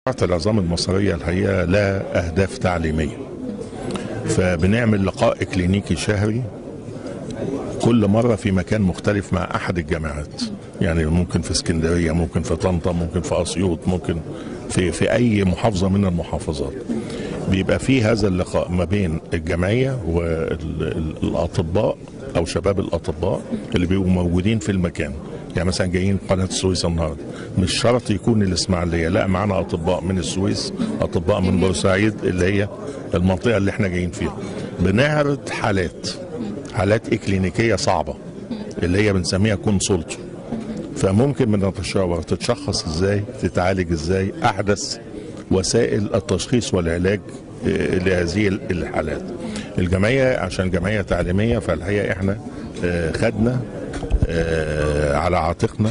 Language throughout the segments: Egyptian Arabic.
العظام المصرية الحقيقة لها أهداف تعليمية فبنعمل لقاء كلينيكي شهري كل مرة في مكان مختلف مع أحد الجامعات يعني ممكن في اسكندرية ممكن في طنطا ممكن في أسيوط ممكن في, في أي محافظة من المحافظات بيبقى في هذا اللقاء ما بين الجمعية والأطباء أو شباب الأطباء اللي بيبقوا موجودين في المكان يعني مثلا جايين قناة السويس النهارده مش شرط يكون الإسماعيلية لا معانا أطباء من السويس أطباء من بورسعيد اللي هي المنطقة اللي احنا جايين فيها بنعرض حالات حالات إكلينيكية صعبة اللي هي بنسميها كونسولتو فممكن بنتشاور تتشخص ازاي تتعالج ازاي احدث وسائل التشخيص والعلاج آه، لهذه الحالات الجمعيه عشان جمعيه تعليميه فالحقيقه احنا آه، خدنا آه، على عاتقنا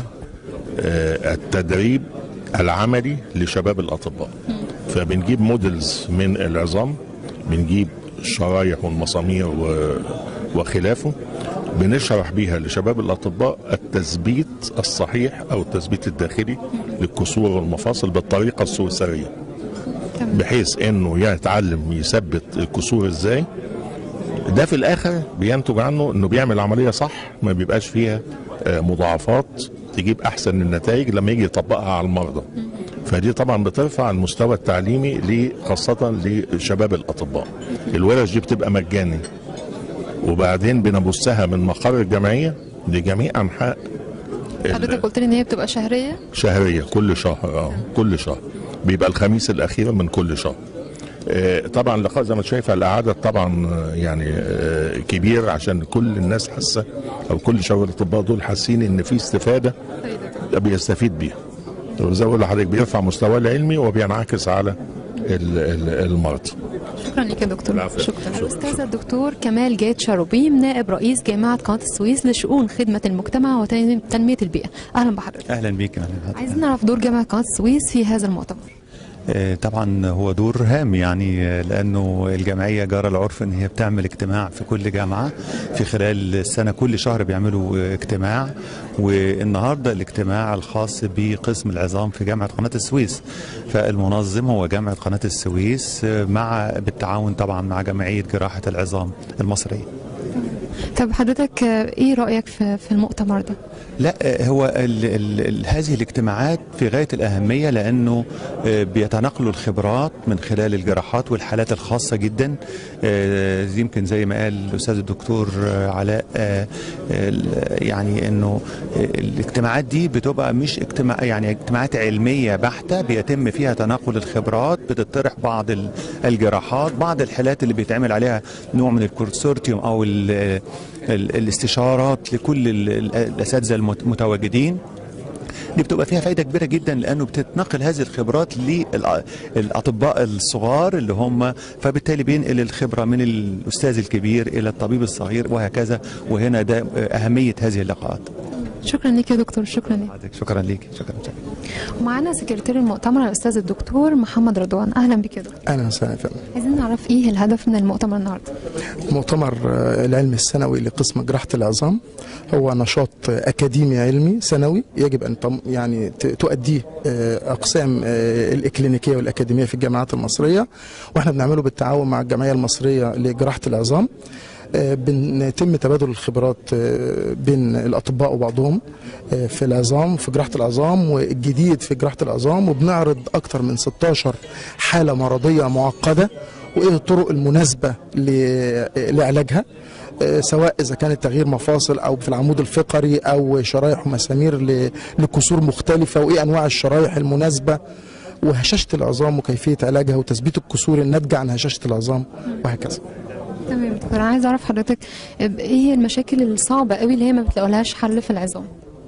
آه، التدريب العملي لشباب الاطباء فبنجيب موديلز من العظام بنجيب الشرايح والمسامير و- وخلافه بنشرح بيها لشباب الاطباء التثبيت الصحيح او التثبيت الداخلي للكسور والمفاصل بالطريقه السويسريه بحيث انه يتعلم يثبت الكسور ازاي ده في الاخر بينتج عنه انه بيعمل عمليه صح ما بيبقاش فيها آه، مضاعفات تجيب احسن النتائج لما يجي يطبقها على المرضى فدي طبعا بترفع المستوى التعليمي ل- خاصه لشباب الاطباء الورش دي بتبقى مجاني وبعدين بنبثها من مقر الجمعيه لجميع انحاء ال- حضرتك قلت لي ان هي بتبقى شهريه شهريه كل شهر اه كل شهر بيبقى الخميس الاخير من كل شهر آه، طبعا لقاء زي ما انت شايف العدد طبعا آه، يعني آه، كبير عشان كل الناس حاسه او كل شباب الاطباء دول حاسين ان في استفاده بيستفيد بيها وزي ما بقول لحضرتك بيرفع مستواه العلمي وبينعكس على ال- ال- المرضى شكرا لك يا دكتور العفو. شكرا شكرا. الاستاذ الدكتور كمال جاد شاروبيم نائب رئيس جامعه قناه السويس لشؤون خدمه المجتمع وتنميه البيئه اهلا بحضرتك اهلا بيك اهلا بحضرتك. عايزين نعرف دور جامعه قناه السويس في هذا المؤتمر آه، طبعا هو دور هام يعني آه، لانه الجمعيه جرى العرف ان هي بتعمل اجتماع في كل جامعه في خلال السنه كل شهر بيعملوا آه، اجتماع والنهارده الاجتماع الخاص بقسم العظام في جامعه قناه السويس فالمنظم هو جامعه قناه السويس آه، مع بالتعاون طبعا مع جمعيه جراحه العظام المصريه طب حضرتك آه، ايه رايك في في المؤتمر ده لا آه، هو ال ال ال هذه الاجتماعات في غايه الاهميه لانه آه، بيتناقلوا الخبرات من خلال الجراحات والحالات الخاصه جدا آه، يمكن زي ما قال الاستاذ الدكتور آه، علاء آه، ال- يعني انه آه، الاجتماعات دي بتبقى مش اجتماع يعني اجتماعات علميه بحته بيتم فيها تناقل الخبرات بتطرح بعض ال- الجراحات بعض الحالات اللي بيتعمل عليها نوع من الكونسورتيوم او ال ال الاستشارات لكل ال- ال- الاساتذه المتواجدين دي بتبقى فيها فايده كبيره جدا لانه بتتنقل هذه الخبرات للاطباء الصغار اللي هم فبالتالي بينقل الخبره من الاستاذ الكبير الى الطبيب الصغير وهكذا وهنا ده اهميه هذه اللقاءات شكرا لك يا دكتور شكرا لك شكرا ليك شكرا شكرا ومعانا سكرتير المؤتمر الاستاذ الدكتور محمد رضوان اهلا بك يا دكتور اهلا وسهلا يا فندم عايزين نعرف ايه الهدف من المؤتمر النهارده مؤتمر آه، العلم السنوي لقسم جراحه العظام هو نشاط آه، اكاديمي علمي سنوي يجب ان تم- يعني ت- تؤديه آه، اقسام آه، الاكلينيكيه والاكاديميه في الجامعات المصريه واحنا بنعمله بالتعاون مع الجمعيه المصريه لجراحه العظام آه، بنتم تبادل الخبرات آه، بين الاطباء وبعضهم آه، في العظام في جراحه العظام والجديد في جراحه العظام وبنعرض اكثر من 16 حاله مرضيه معقده وايه الطرق المناسبه ل- لعلاجها آه، سواء اذا كانت تغيير مفاصل او في العمود الفقري او شرايح ومسامير ل- لكسور مختلفه وايه انواع الشرايح المناسبه وهشاشه العظام وكيفيه علاجها وتثبيت الكسور الناتجه عن هشاشه العظام وهكذا تمام دكتور انا عايز اعرف حضرتك ايه هي المشاكل الصعبه قوي اللي هي ما بتلاقولهاش حل في العظام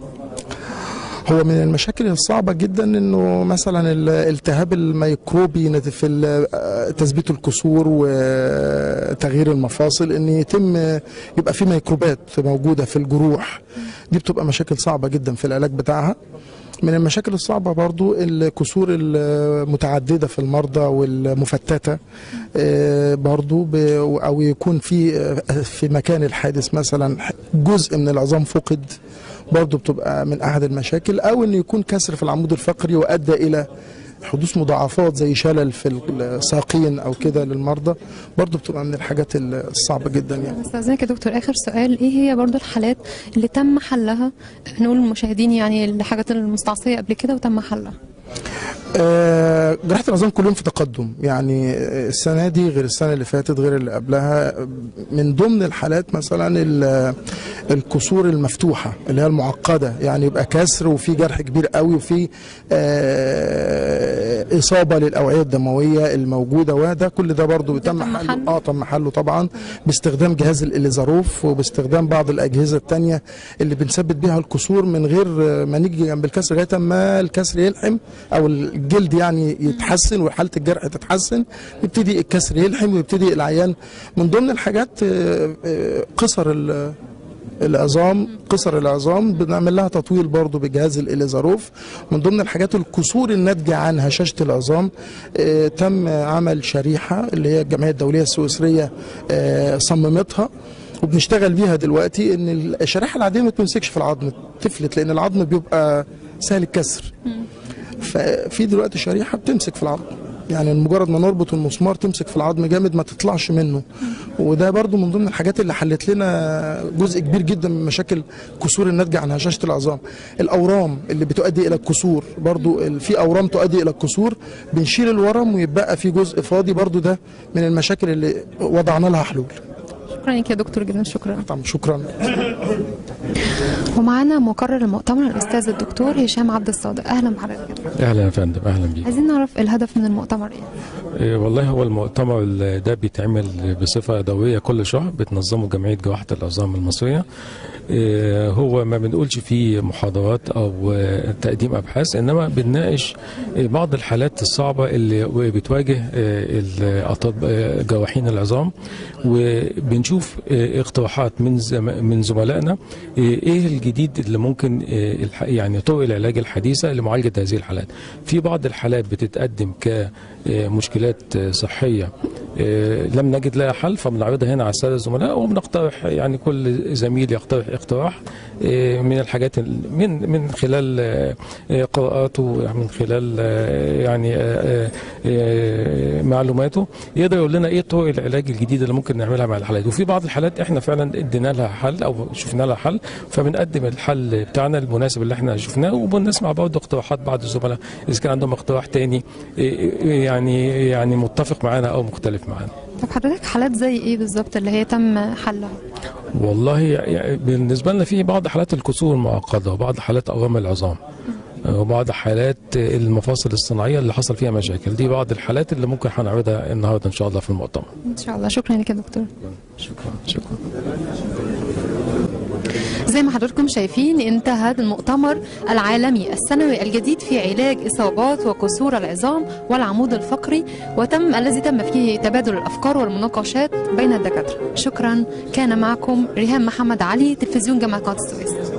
هو من المشاكل الصعبة جدا انه مثلا الالتهاب الميكروبي نت- في ال- تثبيت الكسور وتغيير المفاصل ان يتم يبقى في ميكروبات موجودة في الجروح دي بتبقى مشاكل صعبة جدا في العلاج بتاعها من المشاكل الصعبة برضو الكسور المتعددة في المرضى والمفتتة آه، برضو ب- أو يكون في آه، في مكان الحادث مثلا جزء من العظام فقد برضو بتبقى من أحد المشاكل أو أن يكون كسر في العمود الفقري وأدى إلى حدوث مضاعفات زي شلل في الساقين او كده للمرضى برضو بتبقى من الحاجات الصعبه جدا يعني استاذنك يا دكتور اخر سؤال ايه هي برضو الحالات اللي تم حلها نقول للمشاهدين يعني الحاجات المستعصيه قبل كده وتم حلها آه، جراحة العظام كلهم في تقدم يعني السنة دي غير السنة اللي فاتت غير اللي قبلها من ضمن الحالات مثلا ال- الكسور المفتوحة اللي هي المعقدة يعني يبقى كسر وفي جرح كبير قوي وفي آه، إصابة للأوعية الدموية الموجودة وده كل ده برضو بيتم تم حله حله؟ اه تم حله طبعا باستخدام جهاز الإليزاروف وباستخدام بعض الأجهزة التانية اللي بنثبت بيها الكسور من غير ما نيجي جنب الكسر لغاية ما الكسر يلحم أو الجلد يعني يتحسن وحالة الجرح تتحسن يبتدي الكسر يلحم ويبتدي العيان من ضمن الحاجات آه، آه، قصر ال- العظام قصر العظام بنعمل لها تطويل برضو بجهاز الإليزاروف من ضمن الحاجات الكسور الناتجة عن هشاشة العظام آه، تم عمل شريحة اللي هي الجمعية الدولية السويسرية آه، صممتها وبنشتغل بيها دلوقتي ان الشريحه العاديه ما تمسكش في العظم تفلت لان العظم بيبقى سهل الكسر ففي دلوقتي شريحه بتمسك في العظم يعني مجرد ما نربط المسمار تمسك في العظم جامد ما تطلعش منه وده برضو من ضمن الحاجات اللي حلت لنا جزء كبير جدا من مشاكل كسور الناتجه عن هشاشه العظام الاورام اللي بتؤدي الى الكسور برضو ال- في اورام تؤدي الى الكسور بنشيل الورم ويبقى في جزء فاضي برضو ده من المشاكل اللي وضعنا لها حلول شكرا لك يا دكتور جدا شكرا طبعا شكرا ومعانا مقرر المؤتمر الاستاذ الدكتور هشام عبد الصادق اهلا بحضرتك اهلا يا فندم اهلا بيك عايزين نعرف الهدف من المؤتمر ايه إيه والله هو المؤتمر ال- ده بيتعمل بصفه دوريه كل شهر بتنظمه جمعيه جراحه العظام المصريه إيه هو ما بنقولش فيه محاضرات او آه، تقديم ابحاث انما بنناقش آه، بعض الحالات الصعبه اللي بتواجه آه، الأطب- آه، جراحين العظام وبنشوف آه، اقتراحات من زم- من زملائنا آه، ايه الجديد اللي ممكن آه، الح- يعني طرق العلاج الحديثه لمعالجه هذه الحالات في بعض الحالات بتتقدم كمشكلات صحيه آه، لم نجد لها حل فبنعرضها هنا على الساده الزملاء وبنقترح يعني كل زميل يقترح اقتراح آه، من الحاجات ال- من من خلال آه، آه، قراءاته من خلال آه، يعني آه، آه، آه، معلوماته يقدر يقول لنا ايه طرق العلاج الجديده اللي ممكن نعملها مع الحالات وفي بعض الحالات احنا فعلا ادينا لها حل او شفنا لها حل فبنقدم الحل بتاعنا المناسب اللي احنا شفناه وبنسمع برضه اقتراحات بعض الزملاء اذا كان عندهم اقتراح تاني إيه، إيه، يعني يعني متفق معانا او مختلف معانا طب حضرتك حالات زي ايه بالظبط اللي هي تم حلها والله يعني بالنسبه لنا في بعض حالات الكسور المعقده وبعض حالات اورام العظام وبعض حالات المفاصل الصناعيه اللي حصل فيها مشاكل دي بعض الحالات اللي ممكن هنعرضها النهارده ان شاء الله في المؤتمر ان شاء الله شكرا لك يا دكتور شكرا شكرا زي ما حضراتكم شايفين انتهى المؤتمر العالمي السنوي الجديد في علاج اصابات وكسور العظام والعمود الفقري وتم الذي تم فيه تبادل الافكار والمناقشات بين الدكاتره شكرا كان معكم ريهام محمد علي تلفزيون جامعه قناه السويس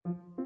العظام